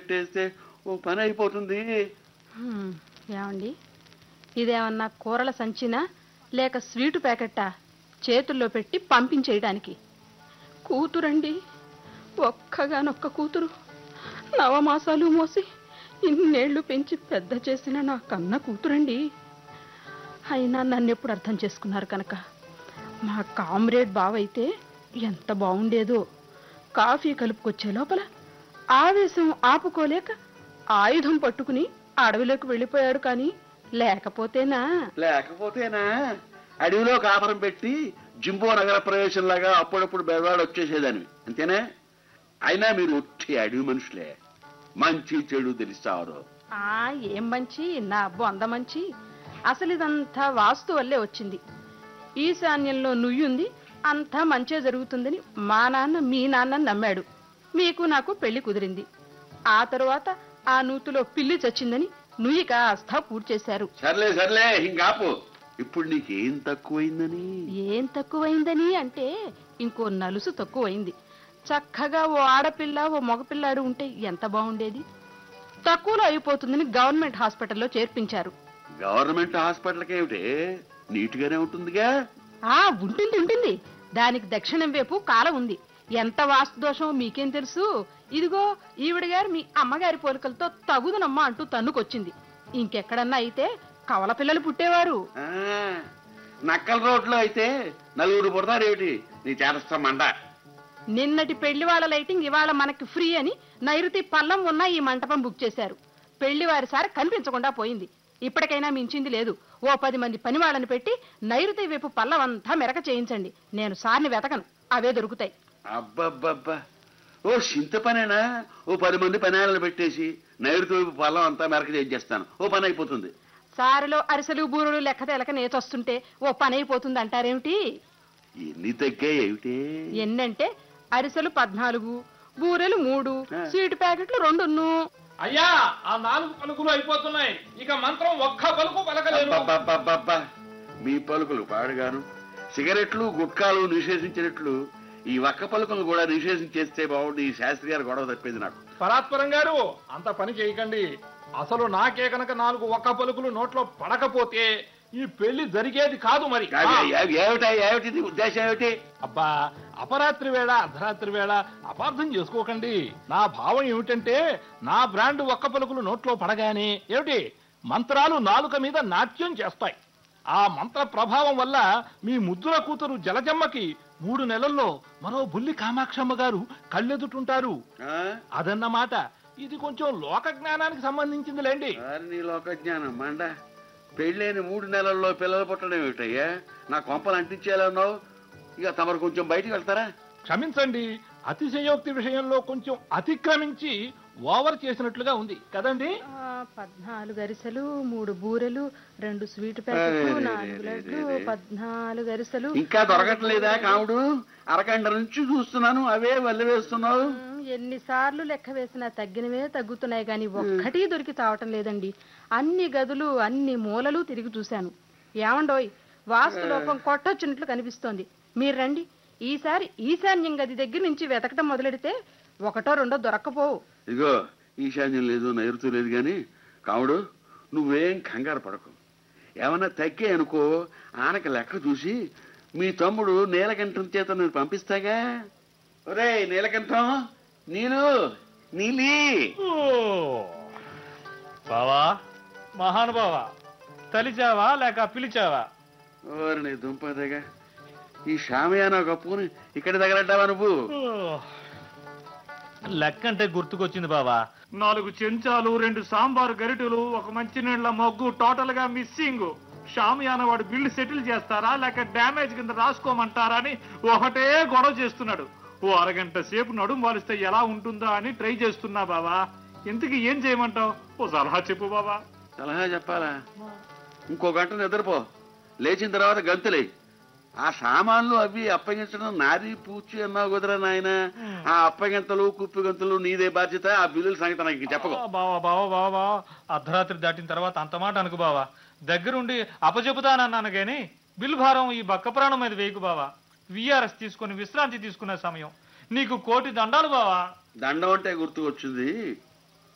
పెట్టేస్తే ఓ పని అయిపోతుంది హ్మ్, ఏమండి ఇదేమన్నా కూరల సంచినా లేక స్వీటు ప్యాకెట్టా చేతుల్లో పెట్టి పంపించేయడానికి కూతురండి ఒక్కగానొక్క కూతురు నవమాసాలు మోసి ఇన్నేళ్లు పెంచి పెద్ద చేసిన నా కన్న కూతురండి అయినా నన్ను ఎప్పుడు అర్థం చేసుకున్నారు కనుక మా కామ్రేడ్ బావైతే ఎంత బాగుండేదో కాఫీ కలుపుకొచ్చే లోపల ఆవేశం ఆపుకోలేక ఆయుధం పట్టుకుని అడవిలోకి వెళ్ళిపోయాడు కానీ లేకపోతేనా లేకపోతేనా అడవిలో కాపురం పెట్టి జింబో నగర ప్రవేశంలాగా అప్పుడప్పుడు బెదవాడు వచ్చేసేదాన్ని అంతేనా అయినా మీరు వచ్చే అడవి మనుషులే మంచి చెడు తెలుస్తారు ఆ ఏం మంచి నా బొంద మంచి అసలు ఇదంతా వాస్తు వల్లే వచ్చింది ఈశాన్యంలో నుయ్యుంది అంతా మంచే జరుగుతుందని మా నాన్న మీ నాన్న నమ్మాడు మీకు నాకు పెళ్లి కుదిరింది ఆ తరువాత ఆ నూతులో పిల్లి చచ్చిందని నుయ్యి కాస్త పూడ్చేశారు సర్లే సర్లే ఇంకాపు ఇప్పుడు నీకేం తక్కువైందని ఏం తక్కువైందని అంటే ఇంకో నలుసు తక్కువైంది చక్కగా ఓ ఆడపిల్ల ఓ మగపిల్లాడు ఉంటే ఎంత బాగుండేది తక్కువలో అయిపోతుందని గవర్నమెంట్ హాస్పిటల్లో చేర్పించారు గవర్నమెంట్ హాస్పిటల్కి ఏమిటి నీట్గానే ఉంటుందిగా ఆ ఉంటుంది ఉంటుంది దానికి దక్షిణం వైపు కాలం ఉంది ఎంత వాస్తు దోషమో మీకేం తెలుసు ఇదిగో ఈవిడ గారు మీ అమ్మగారి పోలికలతో తగుదనమ్మా అంటూ తన్నుకొచ్చింది ఇంకెక్కడన్నా అయితే కవల పిల్లలు పుట్టేవారు ఆ, నక్కల రోడ్లో అయితే నలుగురు పుడతారేమిటి నీ చేరస్తా మండ నిన్నటి పెళ్లి వాళ్ళ లైటింగ్ ఇవాళ మనకి ఫ్రీ అని నైరుతి పల్లం ఉన్న ఈ మంటపం బుక్ చేశారు పెళ్లి వారి సారి కనిపించకుండా పోయింది ఇప్పటికైనా మించింది లేదు ఓ పది మంది పని వాళ్ళని పెట్టి నైరుతి వైపు పల్లం అంతా మెరక చేయించండి నేను సార్ని వెతకను అవే దొరుకుతాయి అబ్బబ్బబ్బా ఓ సింత పనేనా ఓ పది మంది పనేళ్ళని పెట్టేసి నైరుతి వైపు పొలం అంతా మెరక చేసేస్తాను ఓ పని అయిపోతుంది సారిలో అరిసెలు బూరెలు లెక్క తెలక నేచొస్తుంటే ఓ పని అయిపోతుంది అంటారేమిటి ఎన్ని తగ్గాయి ఏమిటి ఎన్నంటే అరిసెలు పద్నాలుగు బూరెలు మూడు ఆ. స్వీట్ ప్యాకెట్లు రెండున్ను అయ్యా ఆ నాలుగు పలుకులు అయిపోతున్నాయి ఇక మంత్రం ఒక్క పలుకు పలకలేదు అబ్బబ్బబ్బబ్బబ్బా. మీ పలుకులు పాడుగాను సిగరెట్లు గుట్కాలు నిషేధించినట్లు ఈ వక్క పలుకులు కూడా నిషేధించేస్తే బాగుంది ఈ శాస్త్రి గారు గొడవ తప్పేది నాకు పరాత్పరం గారు అంత పని చేయకండి అసలు నాకే కనుక నాలుగు ఒక్క పలుకులు నోట్లో పడకపోతే ఈ పెళ్లి జరిగేది కాదు మరి కాదు, ఏ- ఏమిటా ఏమిటి నీ ఉద్దేశం ఏమిటి అబ్బా అపరాత్రి వేళ అర్ధరాత్రి వేళ అపార్థం చేసుకోకండి నా భావం ఏమిటంటే నా బ్రాండ్ ఒక్క పలుకులు నోట్లో పడగానే ఏమిటి మంత్రాలు నాలుక మీద నాట్యం చేస్తాయి ఆ మంత్ర ప్రభావం వల్ల మీ ముద్దుల కూతురు జలజమ్మకి మూడు నెలల్లో మరో బుల్లి కామాక్షమ్మ గారు కళ్ళెదుటుంటారు ఆ? అదన్నమాట ఇది కొంచెం లోక జ్ఞానానికి సంబంధించిందిలేండి వారి నీ లోకజ్ఞానం మండ పెళ్ళైన మూడు నెలల్లో పిల్లలు పుట్టడం ఏమిటయ్యా నా కొంపలు అంటించేయాలన్నావు ఇక తమరు కొంచెం బయటికి వెళ్తారా క్షమించండి అతిశయోక్తి విషయంలో కొంచెం అతిక్రమించి ఓవర్ చేసినట్లుగా ఉంది కదండి ఆ, పద్నాలుగు అరిసెలు మూడు బూరెలు రెండు స్వీట్ అరే, ప్యాకెట్లు రే, నాలుగు రే, లడ్లు రే, రే. పద్నాలుగు అరిసెలు ఇంకా దొరకట్లేదా కావుడు అరగంట నుంచి చూస్తున్నాను అవే వల్లి వేస్తున్నావు ఉమ్, ఎన్నిసార్లు లెక్క వేసినా తగ్గినవే తగ్గుతున్నాయి కానీ ఒక్కటి దొరికి తావటం లేదండి అన్ని గదులు అన్ని మూలలు తిరిగి చూశాను ఏమండోయ్ వాస్తు లోపం కొట్టొచ్చినట్లు కనిపిస్తోంది మీరు రండి ఈసారి ఈశాన్యం గది దగ్గర నుంచి వెతకటం మొదలెడితే ఒకటో రెండో దొరక్కపోవు ఇదిగో ఈశాన్యం లేదు నైరుతు లేదు కానీ కావుడు నువ్వేం కంగారు పడకు ఏమన్నా తగ్గే అనుకో ఆనక లెక్క చూసి మీ తమ్ముడు నీలకంఠం చేత నేను పంపిస్తాగా ఒరే నీలకంఠం నీలు నీలి బావా మహానుభావా తలిచావా లేక పిలిచావా ఓరి దుంపదేగా ఈ షామయానా కప్పుకుని ఇక్కడ తగలడ్డావా నువ్వు లెక్కంటే గుర్తుకొచ్చింది బావా నాలుగు చెంచాలు రెండు సాంబారు గరిటెలు ఒక మంచినీళ్ళ మొగ్గు టోటల్ గా మిస్సింగ్ షామియాన వాడు బిల్లు సెటిల్ చేస్తారా లేక డ్యామేజ్ కింద రాసుకోమంటారా అని ఒకటే గొడవ చేస్తున్నాడు ఓ అరగంట సేపు నడుము వాలిస్తే ఎలా ఉంటుందా అని ట్రై చేస్తున్నా బావా ఇంతకీ ఏం చేయమంటావు ఓ సలహా చెప్పు బావా సలహా చెప్పాలా ఇంకో గంట నిద్రపో లేచిన తర్వాత గంతులే ఆ సామాన్లు అవి అప్పగించడం నాది పూచి అన్నావు కుదరా నాయన ఆ అప్పగింతలు కుప్పి గంతులు నీదే బాధ్యత ఆ బిల్లుల సంగతి నాకు ఇంక చెప్పకు ఆ, బావా బావా బావా బావా అర్ధరాత్రి దాటిన తర్వాత అంత మాట అనుకు బావా దగ్గరుండి అపచెపుతానన్నాను గాని బిల్లు భారం ఈ బక్క ప్రాణం మీద వేయకు బావా విఆర్ఎస్ తీసుకుని విశ్రాంతి తీసుకునే సమయం నీకు కోటి దండాలు బావా దండం అంటే గుర్తుకొచ్చింది